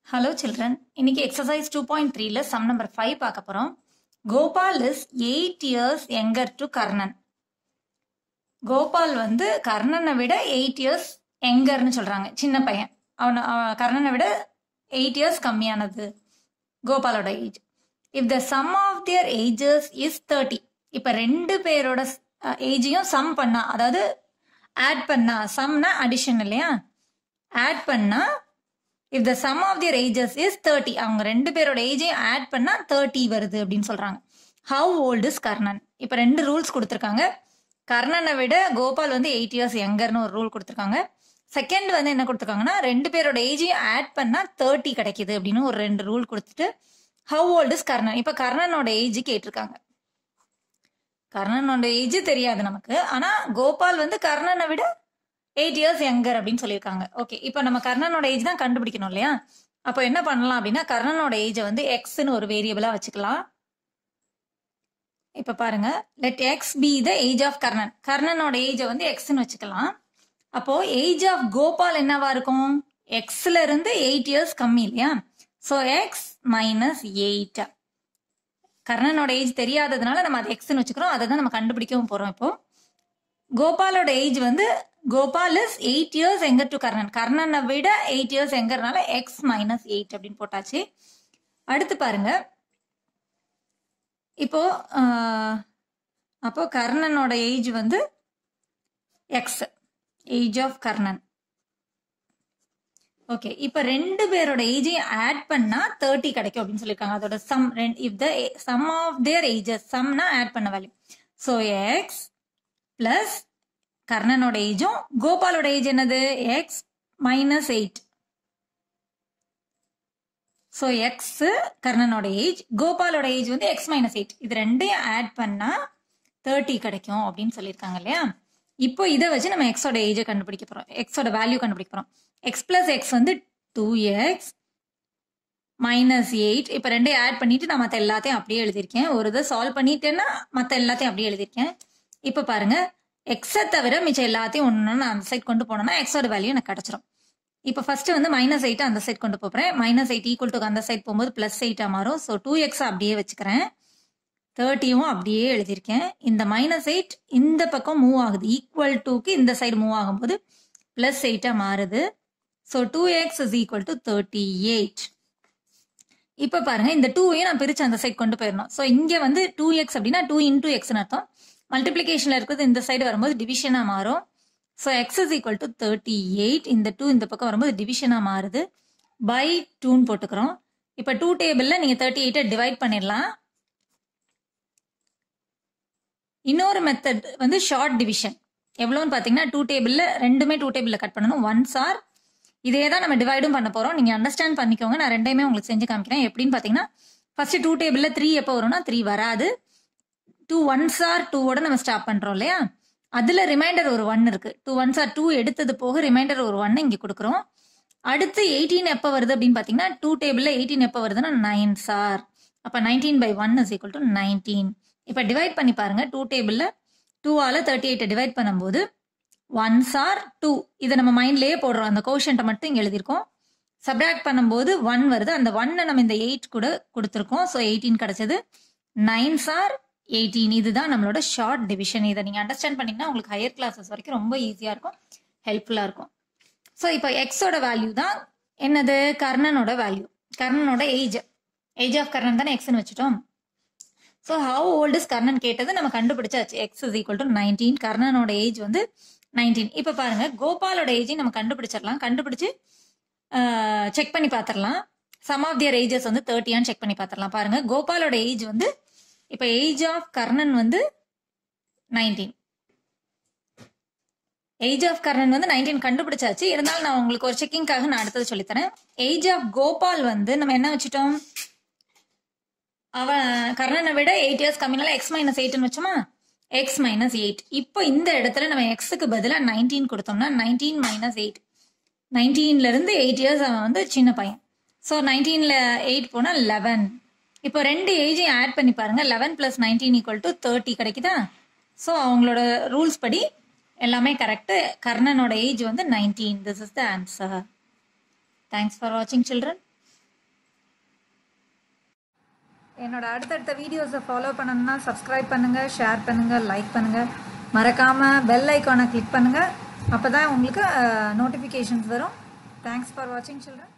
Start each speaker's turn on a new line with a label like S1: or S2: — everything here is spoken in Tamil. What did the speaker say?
S1: ஹலோ சில்ட்ரன் இன்னைக்கு எக்ஸசைஸ் டூ பாயிண்ட் த்ரீல சம் நம்பர் ஃபைவ் பார்க்க போறோம் Gopal is eight years younger to Karnan Gopal வந்து கர்ணனை விட எயிட் இயர்ஸ் எங்கர்னு சொல்றாங்க சின்ன பையன் அவனை அவன் கர்ணனை விட எயிட் இயர்ஸ் கம்மியானது கோபாலோட age if the sum of their ages is thirty இப்போ ரெண்டு பேரோட ஏஜையும் சம் பண்ணா அதாவது ஆட் பண்ணா சம்னா அடிஷன் இல்லையா ஆட் பண்ணா if the sum of their ages is thirty அவங்க ரெண்டு பேரோட ஏஜையும் ஆட் பண்ணா தேர்ட்டி வருது அப்படின்னு சொல்றாங்க ஹவு ஓல்டு இஸ் கர்ணன் இப்போ ரெண்டு ரூல்ஸ் கொடுத்துருக்காங்க கர்ணனை விட கோபால் வந்து எயிட் இயர்ஸ் யங்கர்னு ஒரு ரூல் கொடுத்துருக்காங்க செகண்ட் வந்து என்ன கொடுத்துருக்காங்கன்னா ரெண்டு பேரோட ஏஜையும் ஆட் பண்ணா தேர்ட்டி கிடைக்குது அப்படின்னு ஒரு ரெண்டு ரூல் கொடுத்துட்டு ஹவு ஓல்டு இஸ் கர்ணன் இப்போ கர்ணனோட ஏஜ் கேட்டிருக்காங்க கர்ணனோட ஏஜ் தெரியாது நமக்கு ஆனா கோபால் வந்து கர்ணனை விட எயிட் இயர்ஸ் யங்கர் அப்படின்னு சொல்லியிருக்காங்க ஓகே இப்போ நம்ம கர்ணனோட ஏஜ் தான் கண்டுபிடிக்கணும் இல்லையா அப்போ என்ன பண்ணலாம் அப்படின்னா கர்ணனோட ஏஜை வந்து எக்ஸ்னு ஒரு வேரியபிளா வச்சுக்கலாம் இப்ப பாருங்க let X be the age of Karnan கர்ணனோட ஏஜை வந்து எக்ஸ்னு வச்சுக்கலாம் அப்போ ஏஜ் ஆஃப் கோபால் என்னவா இருக்கும் எக்ஸ்ல இருந்து எயிட் இயர்ஸ் கம்மி இல்லையா ஸோ எக்ஸ் மைனஸ் எயிட் கர்ணனோட ஏஜ் தெரியாததுனால நம்ம அதை எக்ஸ்னு வச்சுக்கிறோம் அதை தான் நம்ம கண்டுபிடிக்கவும் போறோம் இப்போ கோபாலோட ஏஜ் வந்து Gopal is eight years younger to Karnan கர்ணனை விட எயிட் இயர்ஸ் எங்கர்னால எக்ஸ் மைனஸ் எயிட் அப்படின்னு போட்டாச்சு அடுத்து பாருங்க இப்போ ஆஹ், அப்போ கர்ணனோட ஏஜ் வந்து X age of Karnan okay இப்போ ரெண்டு பேரோட ஏஜையும் ஆட் பண்ணா தேர்ட்டி கிடைக்கும் அப்படின்னு சொல்லியிருக்காங்க அதோட sum if the sum of their ages சம்னா ஆட் பண்ண வேல்யூ ஸோ எக்ஸ் பிளஸ் கர்ணனோட ஏஜும் கோபாலோட ஏஜ் என்னது X minus eight so X கர்ணனோட ஏஜ் கோபாலோட ஏஜ் வந்து எக்ஸ் மைனஸ் எயிட் இது ரெண்டையும் ஆட் பண்ணா தேர்ட்டி கிடைக்கும் அப்படின்னு சொல்லியிருக்காங்க இல்லையா இப்போ இதை வச்சு நம்ம எக்ஸோட ஏஜை கண்டுபிடிக்க போறோம் எக்ஸோட வேல்யூ கண்டுபிடிக்க போறோம் எக்ஸ் பிளஸ் எக்ஸ் வந்து டூ எக்ஸ் மைனஸ் எயிட் இப்போ ரெண்டையும் ஆட் பண்ணிட்டு நான் மற்ற எல்லாத்தையும் அப்படியே எழுதியிருக்கேன் ஒரு இதை சால்வ் பண்ணிட்டேன்னா மற்ற எல்லாத்தையும் அப்படியே எழுதியிருக்கேன் இப்போ பாருங்க எக்ஸை தவிர மிச்சம் எல்லாத்தையும் ஒன்று நான் அந்த சைட் கொண்டு போனோம்னா எக்ஸோட வேல்யூ எனக்கு கிடைச்சிரும் இப்போ ஃபர்ஸ்ட் வந்து மைனஸ் எயிட் அந்த சைட் கொண்டு போகிறேன் மைனஸ் எயிட் ஈக்குவல் டு அந்த சைட் போகும்போது ப்ளஸ் எயிட்டாக மாறும் ஸோ டூ எக்ஸ் அப்படியே வச்சுக்கிறேன் தேர்ட்டியும் அப்படியே எழுதியிருக்கேன் இந்த மைனஸ் எயிட் இந்த பக்கம் மூவ் ஆகுது ஈக்குவல் டுக்கு இந்த சைடு மூவ் ஆகும்போது ப்ளஸ் எயிட்டாக மாறுது so two X is equal to thirty eight இப்போ பாருங்க இந்த டூவையும் நான் பிரிச்சு அந்த சைடு கொண்டு போயிடணும் ஸோ இங்கே வந்து டூ எக்ஸ் அப்படின்னா டூ இன்டூ எக்ஸ்னு அர்த்தம் மல்டிப்ளிகேஷன்ல இருக்கிறது இந்த சைடு வரும்போது டிவிஷனா மாறும் so X is equal to thirty eight இந்த டூ இந்த பக்கம் வரும்போது டிவிஷனா மாறுது பை டூன்னு போட்டுக்கிறோம் இப்போ டூ டேபிள்ல நீங்க தேர்ட்டி எயிட்டை டிவைட் பண்ணிடலாம் இன்னொரு மெத்தட் வந்து ஷார்ட் டிவிஷன் எவ்வளோன்னு பார்த்தீங்கன்னா டூ டேபிளில் ரெண்டுமே டூ டேபிளில் கட் பண்ணணும் ஒன்ஸ் ஆர் இதே தான் நம்ம டிவைடும் பண்ண போகிறோம் நீங்கள் அண்டர்ஸ்டாண்ட் பண்ணிக்கோங்க நான் ரெண்டையுமே உங்களுக்கு செஞ்சு காமிக்கிறேன் எப்படின்னு பார்த்தீங்கன்னா ஃபர்ஸ்ட் டூ டேபிளில் த்ரீ எப்போ வரும்னா த்ரீ வராது டூ ஒன்ஸ் ஆர் டூவோட நம்ம ஸ்டாப் பண்ணுறோம் இல்லையா அதில் ரிமைண்டர் ஒரு ஒன் இருக்கு டூ ஒன்ஸ் ஆர் டூ எடுத்தது போக ரிமைண்டர் ஒரு ஒன் இங்கே கொடுக்குறோம் அடுத்து எயிட்டீன் எப்போ வருது அப்படின்னு பார்த்தீங்கன்னா டூ டேபிளில் எயிட்டீன் எப்போ வருதுன்னா நைன் சார் அப்போ nineteen by one is equal to nineteen இப்போ டிவைட் பண்ணி பாருங்க டூ டேபிளில் டூவால் தேர்ட்டி எயிட்டை டிவைட் பண்ணும்போது ஒன் சார் டூ இதை நம்ம மைண்ட்லேயே போடுறோம் அந்த கோஷன்ட்டை மட்டும் இங்கே எழுதியிருக்கோம் சப்ராக்ட் பண்ணும்போது ஒன் வருது அந்த ஒன்னை நம்ம இந்த எயிட் கூட கொடுத்துருக்கோம் ஸோ எயிட்டீன் கிடைச்சது நைன் சார் எயிட்டீன் இதுதான் நம்மளோட ஷார்ட் டிவிஷன் இதை நீங்கள் அண்டர்ஸ்டாண்ட் பண்ணீங்கன்னா உங்களுக்கு ஹையர் கிளாஸஸ் வரைக்கும் ரொம்ப ஈஸியாக இருக்கும் ஹெல்ப்ஃபுல்லாக இருக்கும் ஸோ இப்போ எக்ஸோட வேல்யூ தான் என்னது கர்ணனோட வேல்யூ கர்ணனோட ஏஜ் ஏஜ் ஆஃப் கர்ணன் தானே எக்ஸ்னு வச்சுட்டோம் so how old is Karnan கேட்டது நம்ம கண்டுபிடிச்சாச்சு X is equal to nineteen கர்ணனோட ஏஜ் வந்து நைன்டீன் இப்போ பாருங்க கோபாலோட ஏஜையும் நம்ம கண்டுபிடிச்சிடலாம் கண்டுபிடிச்சு செக் பண்ணி பார்த்துடலாம் சம் ஆஃப் தியர் ஏஜஸ் வந்து தேர்ட்டியான்னு செக் பண்ணி பார்த்துடலாம் பாருங்க கோபாலோட ஏஜ் வந்து இப்போ ஏஜ் ஆஃப் கர்ணன் வந்து நைன்டீன் ஏஜ் ஆஃப் கர்ணன் வந்து நைன்டீன் கண்டுபிடிச்சாச்சு இருந்தாலும் நான் உங்களுக்கு ஒரு செக்கிங்காக நான் அடுத்தது சொல்லித்தரேன் ஏஜ் ஆஃப் கோபால் வந்து நம்ம என்ன வச்சுட்டோம் அவன் கர்ணனை விட எயிட் இயர்ஸ் கம்மினால எக்ஸ் மைனஸ் எயிட்னு வச்சோமா எக்ஸ் மைனஸ் எயிட் இப்போ இந்த இடத்துல நம்ம எக்ஸுக்கு பதிலாக நைன்டீன் கொடுத்தோம்னா நைன்டீன் மைனஸ் எயிட் நைன்டீன்ல இருந்து எயிட் இயர்ஸ் அவன் வந்து சின்ன பையன் ஸோ நைன்டீன்ல எயிட் போனால் லெவன் இப்போ ரெண்டு ஏஜையும் ஆட் பண்ணி பாருங்க eleven plus nineteen equal to thirty கிடைக்குதா ஸோ அவங்களோட ரூல்ஸ் படி எல்லாமே கரெக்டு கர்ணனோட ஏஜ் வந்து nineteen this is the answer thanks for வாட்சிங் சில்ட்ரன் என்னோட அடுத்தடுத்த வீடியோஸை ஃபாலோ பண்ணணும்னா சப்ஸ்கிரைப் பண்ணுங்கள் ஷேர் பண்ணுங்கள் லைக் பண்ணுங்கள் மறக்காமல் பெல் ஐக்கானை கிளிக் பண்ணுங்கள் அப்போ தான் உங்களுக்கு நோட்டிஃபிகேஷன்ஸ் வரும் தேங்க்ஸ் ஃபார் வாட்சிங் சில்ட்ரன்